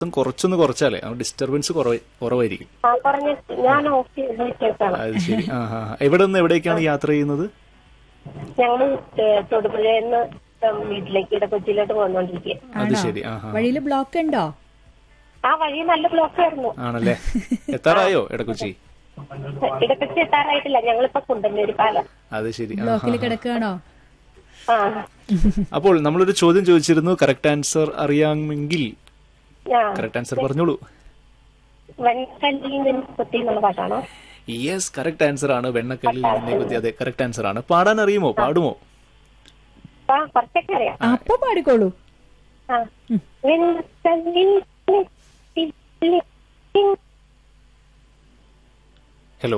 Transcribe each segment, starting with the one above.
കുറച്ചൊന്ന് കുറച്ചാലേ ഡിസ്റ്റർബൻസ് കുറവായിരിക്കും ആ പറഞ്ഞ ഞാൻ ഓഫ് ചെയ്ത് വെച്ചേക്കാണ് അത് ശരി ആ ആ എവിടെ നിന്ന് എവിടേക്കാണ് യാത്ര ചെയ്യുന്നത് ഞങ്ങള് ഏഹ് തൊടുപുഴയിൽ വീട്ടിലേക്ക് ഇടക്കൊച്ചിയിലോട്ട് പോന്നോണ്ടിരിക്കുക അത് ശരി ആ ആ വഴിയിൽ ബ്ലോക്ക് ഉണ്ടോ ആ വഴി നല്ല ബ്ലോക്ക് ആയിരുന്നു ആണല്ലേ എത്താറായോ എടക്കൊച്ചി ഇടക്കൊച്ചി എത്താറായിട്ടില്ല ഞങ്ങളിപ്പോ കുണ്ടന്നൂര് പാലം അത് ശരി ആ ബ്ലോക്കിൽ കിടക്കുകയാണോ ആ അപ്പോൾ നമ്മളൊരു ചോദ്യം ചോദിച്ചിരുന്നു കറക്റ്റ് ആൻസർ അറിയാമെങ്കിൽ ആ കറക്റ്റ് ആൻസർ പറഞ്ഞോളൂ വെൺകല്ലിൽ നിന്ന് കുത്തി എന്നുള്ള പാട്ടാണോ യെസ് കറക്റ്റ് ആൻസർ ആണ് വെണ്ണക്കല്ലിൽ നിന്നെ കുത്തി അതെ കറക്റ്റ് ആൻസർ ആണ് പാടാൻ അറിയുമോ പാടുമോ ആ കുറച്ചൊക്കെ അറിയാം അപ്പൊ പാടിക്കോളൂ ആ വെൺകല്ലിൽ കുത്തി ഹലോ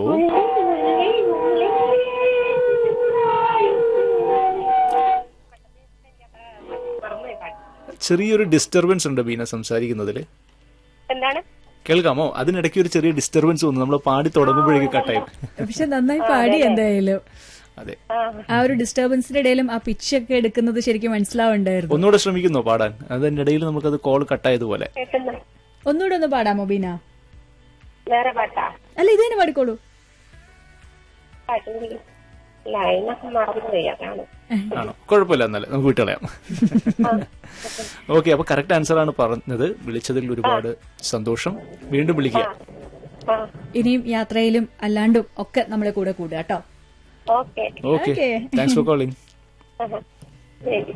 ചെറിയൊരു ഡിസ്റ്റർബൻസ് ഉണ്ട് ബീന സംസാരിക്കുന്നതിൽ എന്താണ് കേൾക്കാമോ അതിനിടയ്ക്ക് ഒരു ചെറിയ ഡിസ്റ്റർബൻസ് വന്നു നമ്മൾ പാടി തുടങ്ങുമ്പോഴേക്ക് കട്ടായി പക്ഷെ നന്നായി പാടി എന്തായാലും അതെ ആ ആ ഒരു ഡിസ്റ്റർബൻസിന്റെ ഇടയിലും ആ പിച്ച് ഒക്കെ എടുക്കുന്നത് ശരിക്കും മനസ്സിലാവുണ്ടായിരുന്നു ഒന്നുകൂടെ ശ്രമിക്കുന്നോ പാടാൻ അതിന്റെ ഇടയിൽ നമുക്കത് കോൾ കട്ടായതുപോലെ കേൾക്കുന്ന ഒന്നുകൂടെ ഒന്ന് പാടാമോ ബീന വേറെ പാട്ടാ അല്ല ഇത് തന്നെ പാടിക്കോളൂ പാട്ടിന്റെ ലൈനൊക്കെ മറന്നു പോയാണ് ആണോ കുഴപ്പമില്ല എന്നാലും നമുക്ക് വിട്ടുകളയാം ഓക്കെ അപ്പൊ കറക്റ്റ് ആൻസർ ആണ് പറഞ്ഞത് വിളിച്ചതിൽ ഒരുപാട് സന്തോഷം വീണ്ടും വിളിക്കുക ആ ഇനിയും യാത്രയിലും അല്ലാണ്ടും ഒക്കെ നമ്മളെ കൂടെ കൂടുക കേട്ടോ okay okay Okay. Thanks for calling ശരി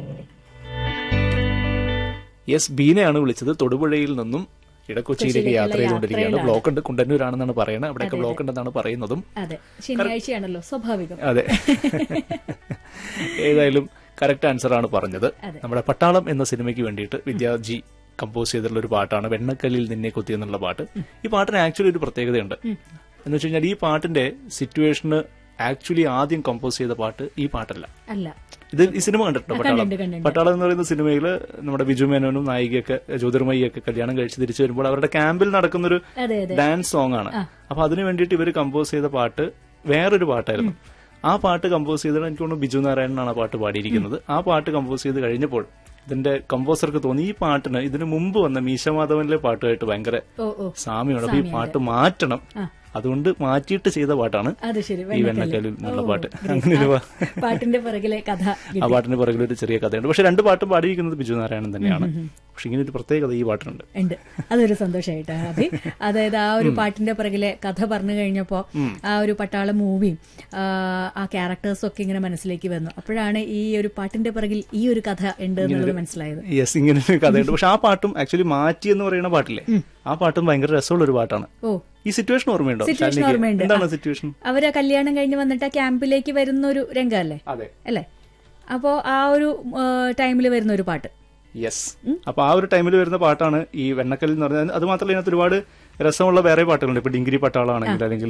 യെസ് ബീനയാണ് വിളിച്ചത് തൊടുപുഴയിൽ നിന്നും ഇടക്കൊച്ചിയിലേക്ക് യാത്ര ചെയ്തുകൊണ്ടിരിക്കുകയാണ് ബ്ലോക്ക് ഉണ്ട് കുണ്ടന്നൂരാണെന്നാണ് പറയുന്നത് അവിടെയൊക്കെ ബ്ലോക്ക് ഉണ്ടെന്നാണ് പറയുന്നതും അതെ ശനിയാഴ്ചയാണല്ലോ സ്വാഭാവികം അതെ ഏതായാലും കറക്റ്റ് ആൻസർ ആണ് പറഞ്ഞത് നമ്മുടെ പട്ടാളം എന്ന സിനിമയ്ക്ക് വേണ്ടിയിട്ട് വിദ്യാജി കമ്പോസ് ചെയ്തിട്ടുള്ള ഒരു പാട്ടാണ് വെണ്ണക്കല്ലിൽ നിന്നെ കുത്തി എന്നുള്ള പാട്ട് ഈ പാട്ടിന് ആക്ച്വലി ഒരു പ്രത്യേകതയുണ്ട് എന്ന് വെച്ച് കഴിഞ്ഞാൽ ഈ പാട്ടിന്റെ സിറ്റുവേഷന് ആക്ച്വലി ആദ്യം കമ്പോസ് ചെയ്ത പാട്ട് ഈ പാട്ടല്ല അല്ല ഇത് ഈ സിനിമ കണ്ടിട്ടുണ്ടോ പട്ടാളം കണ്ടിട്ടുണ്ട്, കണ്ടിട്ടുണ്ട്. പട്ടാളം എന്ന് പറയുന്ന സിനിമയിൽ നമ്മുടെ ബിജു മേനോനും നായികയൊക്കെ ജ്യോതിർമയൊക്കെ കല്യാണം കഴിച്ച് തിരിച്ചു വരുമ്പോൾ അവരുടെ ക്യാമ്പിൽ നടക്കുന്നൊരു അതെ അതെ ഡാൻസ് സോങ് ആണ് അപ്പൊ അതിനു വേണ്ടിയിട്ട് ഇവർ കമ്പോസ് ചെയ്ത പാട്ട് വേറൊരു പാട്ടായിരുന്നു ആ പാട്ട് കമ്പോസ് ചെയ്തത് എനിക്ക് തോന്നുന്നു ബിജു നാരായണനാണ് ആ പാട്ട് പാടിയിരിക്കുന്നത് ആ പാട്ട് കമ്പോസ് ചെയ്ത് കഴിഞ്ഞപ്പോൾ ഇതിന്റെ കമ്പോസർക്ക് തോന്നി ഈ പാട്ടിന് ഇതിനു മുമ്പ് വന്ന മീശമാധവനിലെ പാട്ടുമായിട്ട് ഭയങ്കര ഓ ഓ സാമ്യമാണ് അപ്പൊ ഈ പാട്ട് മാറ്റണം അതുകൊണ്ട് മാറ്റിയിട്ട് ചെയ്ത പാട്ടാണ് അത് ശരി ഈ വെണ്ണക്കല്ലിൽ എന്നുള്ള പാട്ട് അങ്ങനെ ഒരു പാ- പാട്ടിന്റെ പിറകിലെ കഥ ആ പാട്ടിന് പുറകിൽ ഒരു ചെറിയ കഥയുണ്ട് പക്ഷെ രണ്ട് പാട്ടും പാടിയിരിക്കുന്നത് ബിജു നാരായണൻ തന്നെയാണ് പക്ഷെ ഇങ്ങനെ ഒരു പ്രത്യേകത ഈ പാട്ടിനുണ്ട് ഉണ്ട് അതൊരു സന്തോഷമായിട്ടാ അതി അതായത് ആ ഒരു പാട്ടിന്റെ പിറകിലെ കഥ പറഞ്ഞു കഴിഞ്ഞപ്പോ ആ ഒരു പട്ടാള മൂവിയും ആ ക്യാരക്ടേഴ്സും ഒക്കെ ഇങ്ങനെ മനസ്സിലേക്ക് വന്നു അപ്പോഴാണ് ഈ ഒരു പാട്ടിന്റെ പിറകിൽ ഈ ഒരു കഥ ഉണ്ട് എന്നുള്ളത് മനസ്സിലായത് യെസ് ഇങ്ങനെ ഒരു കഥയുണ്ട് പക്ഷെ ആ പാട്ടും ആക്ച്വലി മാറ്റി എന്ന് പറയുന്ന പാട്ടില്ലേ ആ പാട്ടും ഭയങ്കര രസമുള്ള ഒരു പാട്ടാണ് ഓ ഈ സിറ്റുവേഷൻ ഓർമ്മയുണ്ടോ സിറ്റുവേഷൻ ശാലിനിക്ക്? ഓർമ്മയുണ്ട് എന്താണ് ആ. സിറ്റുവേഷൻ അവര് കല്യാണം കഴിഞ്ഞ് വന്നിട്ട് ആ ക്യാമ്പിലേക്ക് വരുന്ന ഒരു രംഗമല്ലേ അതെ അല്ലേ അപ്പോ ആ ഒരു ടൈമിൽ വരുന്ന ഒരു പാട്ട് യെസ് അപ്പൊ ആ ഒരു ടൈമിൽ വരുന്ന പാട്ടാണ് ഈ വെണ്ണക്കൽ എന്ന് പറഞ്ഞാൽ അത് മാത്രമല്ല ഇതിനകത്ത് ഒരുപാട് രസമുള്ള വേറെ പാട്ടുകളുണ്ട് ഇപ്പൊ ഡിങ്കിരി പട്ടാളാണെങ്കിൽ അല്ലെങ്കിൽ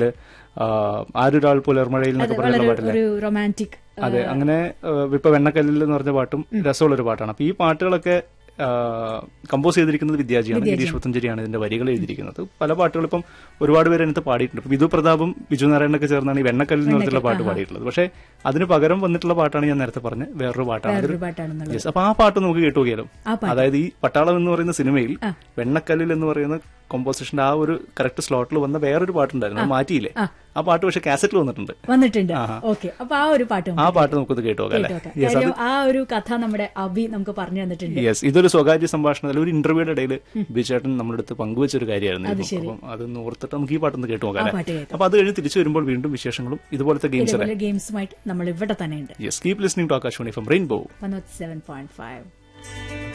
ആരൊരാൾ പുലർമഴയിൽ എന്നൊക്കെ പറയുന്ന വളരെ പാട്ടില്ലേ ഒരു റൊമാൻറ്റിക് അതെ അങ്ങനെ ആ, ഇപ്പൊ വെണ്ണക്കല്ലിൽ എന്ന് പറഞ്ഞ പാട്ടും രസമുള്ള ഒരു പാട്ടാണ് അപ്പൊ ഈ പാട്ടുകളൊക്കെ കമ്പോസ് ചെയ്തിരിക്കുന്നത് വിദ്യാജിയാണ് ഗിരീഷ് പുത്തഞ്ചേരിയാണ് ഇതിന്റെ വരികൾ എഴുതിയിരിക്കുന്നത് പല പാട്ടുകൾ ഇപ്പം ഒരുപാട് പേര് അതിനകത്ത് പാടിയിട്ടുണ്ട് ഇപ്പൊ വിധു പ്രതാപും ബിജു നാരായണനൊക്കെ ചേർന്നാണ് ഈ വെണ്ണക്കല്ലിൽ എന്ന് പറഞ്ഞിട്ടുള്ള പാട്ട് പാടിയിട്ടുള്ളത് പക്ഷെ അതിന് പകരം വന്നിട്ടുള്ള പാട്ടാണ് ഞാൻ നേരത്തെ പറഞ്ഞ വേറൊരു പാട്ടാണ് വേറൊരു പാട്ടാണെന്നുള്ളത് യെസ് അപ്പൊ ആ പാട്ട് നമുക്ക് കേട്ടു നോക്കിയാലോ ആ പാട്ട്. അതായത് ഈ പട്ടാളം എന്ന് പറയുന്ന സിനിമയിൽ വെണ്ണക്കല്ലിൽ എന്ന് പറയുന്ന കോമ്പോസിഷന്റെ ആ ഒരു കറക്റ്റ് സ്ലോട്ടിൽ വന്ന വേറൊരു പാട്ടുണ്ടായിരുന്നു അത് മാറ്റിയില്ലേ ആ പാട്ട് പക്ഷെ കാസറ്റിൽ വന്നിട്ടുണ്ട് വന്നിട്ടുണ്ട് ഓക്കെ അപ്പൊ ആ ഒരു പാട്ട് ആ പാട്ട് നമുക്കത് കേട്ടു നോക്കാം അല്ലെ കേട്ടോക്കാം. കാര്യം ആ ഒരു കഥ നമ്മുടെ അബി നമുക്ക് പറഞ്ഞു തന്നിട്ടുണ്ട് യെസ് ഇതൊരു സ്വകാര്യ സംഭാഷണത്തിൽ ഒരു ഇന്റർവ്യൂയുടെ ഇടയിൽ ബിചേട്ടൻ നമ്മുടെ അടുത്ത് പങ്കുവെച്ച ഒരു കാര്യമായിരുന്നു ഇത്. അപ്പം അതൊന്ന് ഓർത്തിട്ട് നമുക്ക് ഈ പാട്ടൊന്ന് കേട്ടു നോക്കാം പാട്ട് അല്ലേ കേൾക്കാം. അപ്പൊ അത് കഴിഞ്ഞ് തിരിച്ചു വരുമ്പോൾ വീണ്ടും വിശേഷങ്ങളും ഇതുപോലത്തെ ഗെയിംസ് അല്ലേ ഇതുപോലെ ഗെയിംസുമായിട്ട് നമ്മൾ ഇവിടെ തന്നെ ഉണ്ട് yes keep listening to Akashvani from rainbow one seven point five